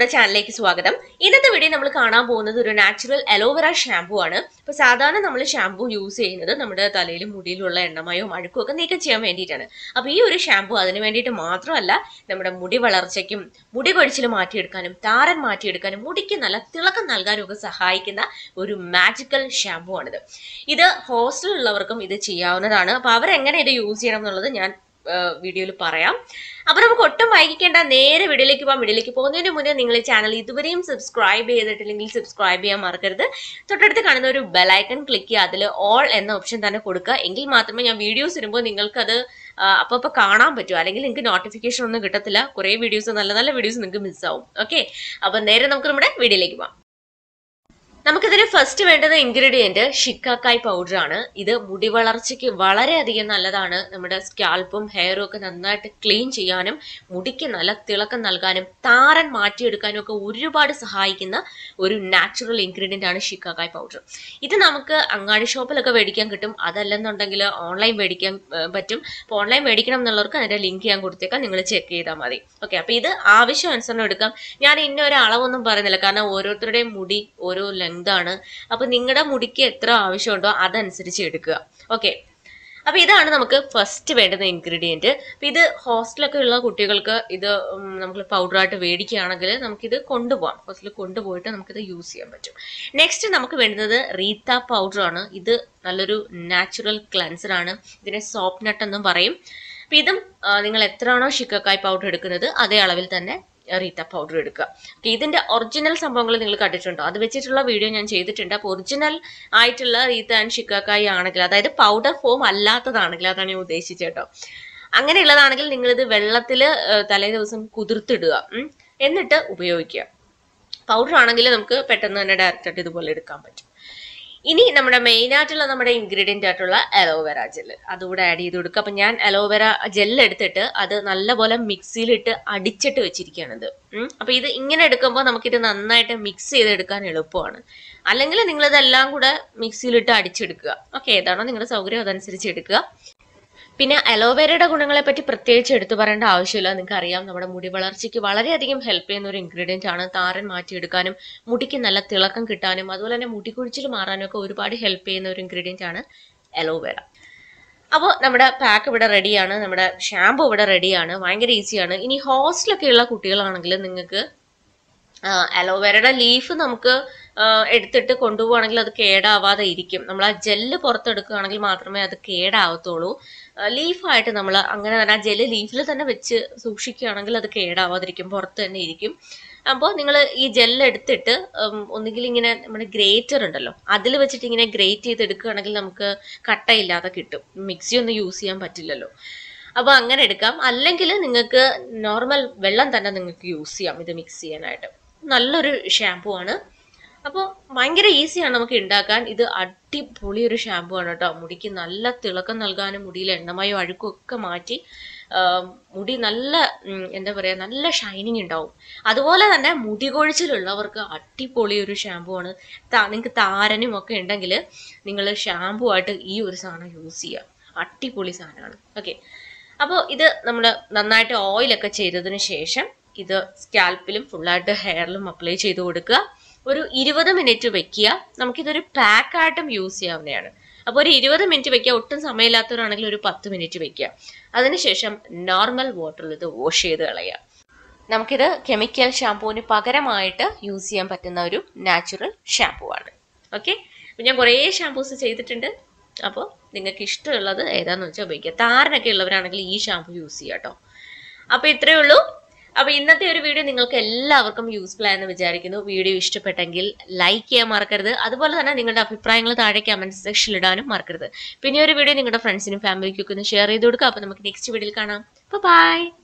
നമ്മുടെ ചാനലിലേക്ക് സ്വാഗതം ഇന്നത്തെ വീഡിയോ നമ്മൾ കാണാൻ പോകുന്നത് ഒരു നാച്ചുറൽ അലോവേറ ഷാമ്പു ആണ് ഇപ്പൊ സാധാരണ നമ്മൾ ഷാമ്പു യൂസ് ചെയ്യുന്നത് നമ്മുടെ തലയിലും മുടിയിലുള്ള എണ്ണമയോ അഴുക്കും ഒക്കെ നീക്കം ചെയ്യാൻ വേണ്ടിയിട്ടാണ് അപ്പൊ ഈ ഒരു ഷാമ്പു അതിന് വേണ്ടിയിട്ട് മാത്രമല്ല നമ്മുടെ മുടി വളർച്ചയ്ക്കും മുടി കൊഴിച്ചിൽ മാറ്റിയെടുക്കാനും താരൻ മാറ്റിയെടുക്കാനും മുടിക്ക് നല്ല തിളക്കം നൽകാനും ഒക്കെ സഹായിക്കുന്ന ഒരു മാജിക്കൽ ഷാമ്പു ആണിത് ഇത് ഹോസ്റ്റലിലുള്ളവർക്കും ഇത് ചെയ്യാവുന്നതാണ് അപ്പൊ അവരെങ്ങനെ ഇത് യൂസ് ചെയ്യണം എന്നുള്ളത് ഞാൻ വീഡിയോയിൽ പറയാം അപ്പൊ നമുക്ക് ഒട്ടും വൈകിക്കേണ്ട നേരെ വീഡിയോയിലേക്ക് പോകാം വീഡിയോയിലേക്ക് പോകുന്നതിന് മുന്നേ നിങ്ങൾ ഈ ചാനൽ ഇതുവരെയും സബ്സ്ക്രൈബ് ചെയ്തിട്ടില്ലെങ്കിൽ സബ്സ്ക്രൈബ് ചെയ്യാൻ മറക്കരുത് തൊട്ടടുത്ത് കാണുന്ന ഒരു ബെലൈക്കൺ ക്ലിക്ക് ചെയ്യുക അതിൽ ഓൾ എന്ന ഓപ്ഷൻ തന്നെ കൊടുക്കുക എങ്കിൽ മാത്രമേ ഞാൻ വീഡിയോസ് ഇടുമ്പോൾ നിങ്ങൾക്കത് അപ്പോൾ അപ്പോൾ കാണാൻ പറ്റൂ അല്ലെങ്കിൽ നിങ്ങൾക്ക് നോട്ടിഫിക്കേഷൻ ഒന്നും കിട്ടത്തില്ല കുറേ വീഡിയോസ് നല്ല നല്ല വീഡിയോസ് നിങ്ങൾക്ക് മിസ്സാവും ഓക്കെ അപ്പം നേരെ നമുക്ക് നമ്മുടെ വീഡിയോയിലേക്ക് പോകാം നമുക്കിതിന് ഫസ്റ്റ് വേണ്ടത് ഇൻഗ്രീഡിയന്റ് ഷിക്കാക്കായ് പൗഡർ ആണ് ഇത് മുടി വളർച്ചയ്ക്ക് വളരെയധികം നല്ലതാണ് നമ്മുടെ സ്കാൽപ്പും ഹെയറും ഒക്കെ നന്നായിട്ട് ക്ലീൻ ചെയ്യാനും മുടിക്ക് നല്ല തിളക്കം നൽകാനും താരൻ മാറ്റിയെടുക്കാനും ഒക്കെ ഒരുപാട് സഹായിക്കുന്ന ഒരു നാച്ചുറൽ ഇൻഗ്രീഡിയന്റ് ആണ് ഷിക്കാക്കായ് പൗഡർ ഇത് നമുക്ക് അങ്ങാടി ഷോപ്പിലൊക്കെ മേടിക്കാൻ കിട്ടും അതല്ലെന്നുണ്ടെങ്കിൽ ഓൺലൈൻ മേടിക്കാൻ ഏർ, പറ്റും അപ്പോൾ ഓൺലൈൻ മേടിക്കണം എന്നുള്ളവർക്ക് അതിന്റെ ലിങ്ക് ഞാൻ കൊടുത്തേക്കാം നിങ്ങൾ ചെക്ക് ചെയ്താൽ മതി ഓക്കെ അപ്പോൾ ഇത് ആവശ്യാനുസരണം എടുക്കാം ഞാൻ ഇന്ന ഒരു അളവൊന്നും പറയുന്നില്ല കാരണം ഓരോരുത്തരുടെയും മുടി ഓരോ ലെങ്ത് ആണ് അപ്പൊ നിങ്ങളുടെ മുടിക്ക് എത്ര ആവശ്യമുണ്ടോ അതനുസരിച്ച് എടുക്കുക ഓക്കെ അപ്പൊ ഇതാണ് നമുക്ക് ഫസ്റ്റ് വേണ്ടുന്ന ഇൻഗ്രീഡിയന്റ് അപ്പൊ ഇത് ഹോസ്റ്റലൊക്കെ ഉള്ള കുട്ടികൾക്ക് ഇത് ഉം, നമുക്ക് പൗഡറായിട്ട് മേടിക്കുകയാണെങ്കിൽ നമുക്കിത് കൊണ്ടുപോകാം ഹോസ്റ്റലിൽ കൊണ്ടുപോയിട്ട് നമുക്കിത് യൂസ് ചെയ്യാൻ പറ്റും നെക്സ്റ്റ് നമുക്ക് വേണ്ടുന്നത് റീത്ത പൗഡർ ആണ് ഇത് നല്ലൊരു നാച്ചുറൽ ക്ലൻസർ ആണ് ഇതിനെ സോപ്പ് നട്ട് എന്നും പറയും അപ്പൊ ഇതും ആ, നിങ്ങൾ എത്രയാണോ ഷിക്കക്കായ് പൗഡർ എടുക്കുന്നത് അതേ അളവിൽ തന്നെ റീത്ത പൗഡർ എടുക്കുക അപ്പൊ ഇതിന്റെ ഒറിജിനൽ സംഭവങ്ങൾ നിങ്ങൾ കണ്ടിട്ടുണ്ടോ അത് വെച്ചിട്ടുള്ള വീഡിയോ ഞാൻ ചെയ്തിട്ടുണ്ട് അപ്പോൾ ഒറിജിനൽ ആയിട്ടുള്ള റീത്ത ആൻഡ് ഷിക്കാക്കായി ആണെങ്കിൽ അതായത് പൗഡർ ഫോം അല്ലാത്തതാണെങ്കിൽ അതാണ് ഞാൻ ഉദ്ദേശിച്ചത് കേട്ടോ അങ്ങനെയുള്ളതാണെങ്കിൽ നിങ്ങളിത് വെള്ളത്തിൽ തലേ ദിവസം കുതിർത്തിടുക ഉം. എന്നിട്ട് ഉപയോഗിക്കുക പൗഡർ ആണെങ്കിൽ നമുക്ക് പെട്ടെന്ന് തന്നെ ഡയറക്റ്റ് ആയിട്ട് ഇതുപോലെ എടുക്കാൻ പറ്റും ഇനി നമ്മുടെ മെയിൻ ആയിട്ടുള്ള നമ്മുടെ ഇൻഗ്രീഡിയന്റ് ആയിട്ടുള്ള അലോവേര ജെല്ല് അതുകൂടെ ആഡ് ചെയ്ത് കൊടുക്കുക അപ്പൊ ഞാൻ അലോവേര ജെല്ല് എടുത്തിട്ട് അത് നല്ലപോലെ മിക്സിയിലിട്ട് അടിച്ചിട്ട് വെച്ചിരിക്കുകയാണിത് ഉം. അപ്പൊ ഇത് ഇങ്ങനെ എടുക്കുമ്പോൾ നമുക്കിത് നന്നായിട്ട് മിക്സ് ചെയ്തെടുക്കാൻ എളുപ്പമാണ് അല്ലെങ്കിൽ നിങ്ങൾ ഇതെല്ലാം കൂടെ മിക്സിയിലിട്ട് അടിച്ചെടുക്കുക ഓക്കെ ഏതാണോ നിങ്ങളുടെ സൗകര്യം അതനുസരിച്ച് എടുക്കുക പിന്നെ അലോവേരയുടെ ഗുണങ്ങളെ പറ്റി പ്രത്യേകിച്ച് എടുത്തു പറയേണ്ട ആവശ്യമില്ല നിങ്ങൾക്ക് അറിയാം നമ്മുടെ മുടി വളർച്ചയ്ക്ക് വളരെയധികം ഹെൽപ്പ് ചെയ്യുന്ന ഒരു ഇൻഗ്രീഡിയന്റ് ആണ് താരൻ മാറ്റിയെടുക്കാനും മുടിക്ക് നല്ല തിളക്കം കിട്ടാനും അതുപോലെ തന്നെ മുടി കുഴിച്ചിൽ മാറാനും ഒക്കെ ഒരുപാട് ഹെൽപ്പ് ചെയ്യുന്ന ഒരു ഇൻഗ്രീഡിയന്റ് ആണ് അലോവേര അപ്പോൾ നമ്മുടെ പാക്ക് ഇവിടെ റെഡിയാണ് നമ്മുടെ ഷാമ്പു ഇവിടെ റെഡിയാണ് ഭയങ്കര ഈസിയാണ് ഇനി ഹോസ്റ്റലൊക്കെ ഉള്ള കുട്ടികളാണെങ്കിൽ നിങ്ങൾക്ക് അലോവേരയുടെ ലീഫ് നമുക്ക് ആ, എടുത്തിട്ട് കൊണ്ടുപോവാണെങ്കിൽ അത് കേടാവാതെ ഇരിക്കും നമ്മൾ ആ ജെല്ല് പുറത്തെടുക്കുകയാണെങ്കിൽ മാത്രമേ അത് കേടാവത്തുള്ളൂ ലീഫായിട്ട് നമ്മൾ അങ്ങനെ തന്നെ ആ ജെല്ല് ലീഫിൽ തന്നെ വെച്ച് സൂക്ഷിക്കുകയാണെങ്കിൽ അത് കേടാവാതിരിക്കും പുറത്ത് തന്നെ ഇരിക്കും അപ്പോൾ നിങ്ങൾ ഈ ജെല്ല് എടുത്തിട്ട് ഉം, ഒന്നുകിൽ ഇങ്ങനെ നമ്മുടെ ഗ്രേറ്റർ ഉണ്ടല്ലോ അതിൽ വെച്ചിട്ട് ഇങ്ങനെ ഗ്രേറ്റ് ചെയ്ത് എടുക്കുകയാണെങ്കിൽ നമുക്ക് കട്ടയില്ലാതെ കിട്ടും മിക്സി ഒന്നും യൂസ് ചെയ്യാൻ പറ്റില്ലല്ലോ അപ്പോൾ അങ്ങനെ എടുക്കാം അല്ലെങ്കിൽ നിങ്ങൾക്ക് നോർമൽ വെള്ളം തന്നെ നിങ്ങൾക്ക് യൂസ് ചെയ്യാം ഇത് മിക്സ് ചെയ്യാനായിട്ട് നല്ലൊരു ഷാമ്പു ആണ് അപ്പോൾ ഭയങ്കര ഈസിയാണ് നമുക്ക് ഉണ്ടാക്കാൻ ഇത് അടിപൊളി ഒരു ഷാമ്പു ആണ് കേട്ടോ മുടിക്ക് നല്ല തിളക്കം നൽകാനും മുടിയിൽ എണ്ണമയോ അഴുക്കും ഒക്കെ മാറ്റി ആ, മുടി നല്ല ഉം, എന്താ പറയുക നല്ല ഷൈനിങ് ഉണ്ടാവും അതുപോലെ തന്നെ മുടി കൊഴിച്ചിലുള്ളവർക്ക് അടിപൊളി ഒരു ഷാമ്പു ആണ് നിങ്ങൾക്ക് താരനും ഒക്കെ ഉണ്ടെങ്കിൽ നിങ്ങൾ ഷാമ്പു ആയിട്ട് ഈ ഒരു സാധനം യൂസ് ചെയ്യുക അടിപൊളി സാധനമാണ് ഓക്കെ അപ്പോൾ ഇത് നമ്മൾ നന്നായിട്ട് ഓയിലൊക്കെ ചെയ്തതിന് ശേഷം ഇത് സ്കാൽപ്പിലും ഫുള്ളായിട്ട് ഹെയറിലും അപ്ലൈ ചെയ്ത് കൊടുക്കുക ഒരു ഇരുപത് മിനിറ്റ് വെക്കുക നമുക്കിതൊരു പാക്കായിട്ടും യൂസ് ചെയ്യാവുന്നതാണ് അപ്പോൾ ഒരു ഇരുപത് മിനിറ്റ് വെക്കുക ഒട്ടും സമയമില്ലാത്തവരാണെങ്കിൽ ഒരു പത്ത് മിനിറ്റ് വെക്കുക അതിനുശേഷം നോർമൽ വാട്ടറിൽ ഇത് വാഷ് ചെയ്ത് കളയുക നമുക്കിത് കെമിക്കൽ ഷാമ്പൂവിന് പകരമായിട്ട് യൂസ് ചെയ്യാൻ പറ്റുന്ന ഒരു നാച്ചുറൽ ഷാമ്പൂ ആണ് ഓക്കെ അപ്പം ഞാൻ കുറേ ഷാമ്പൂസ് ചെയ്തിട്ടുണ്ട് അപ്പോൾ നിങ്ങൾക്ക് ഇഷ്ടമുള്ളത് ഏതാണെന്ന് വെച്ചാൽ ഉപയോഗിക്കുക താരനൊക്കെ ഉള്ളവരാണെങ്കിൽ ഈ ഷാമ്പൂ യൂസ് ചെയ്യാം കേട്ടോ അപ്പോൾ ഇത്രയേ ഉള്ളൂ അപ്പോൾ ഇന്നത്തെ ഒരു വീഡിയോ നിങ്ങൾക്ക് എല്ലാവർക്കും യൂസ്ഫുൾ ആയെന്ന് വിചാരിക്കുന്നു വീഡിയോ ഇഷ്ടപ്പെട്ടെങ്കിൽ ലൈക്ക് ചെയ്യാൻ മറക്കരുത് അതുപോലെ തന്നെ നിങ്ങളുടെ അഭിപ്രായങ്ങൾ താഴെ കമൻറ്റ് സെക്ഷനിൽ ഇടാനും മറക്കരുത് പിന്നെ ഒരു വീഡിയോ നിങ്ങളുടെ ഫ്രണ്ട്സിനും ഫാമിലിക്കും ഒക്കെ ഒന്ന് ഷെയർ ചെയ്ത് കൊടുക്കുക അപ്പോൾ നമുക്ക് നെക്സ്റ്റ് വീഡിയോയിൽ കാണാം അപ്പോൾ ബൈ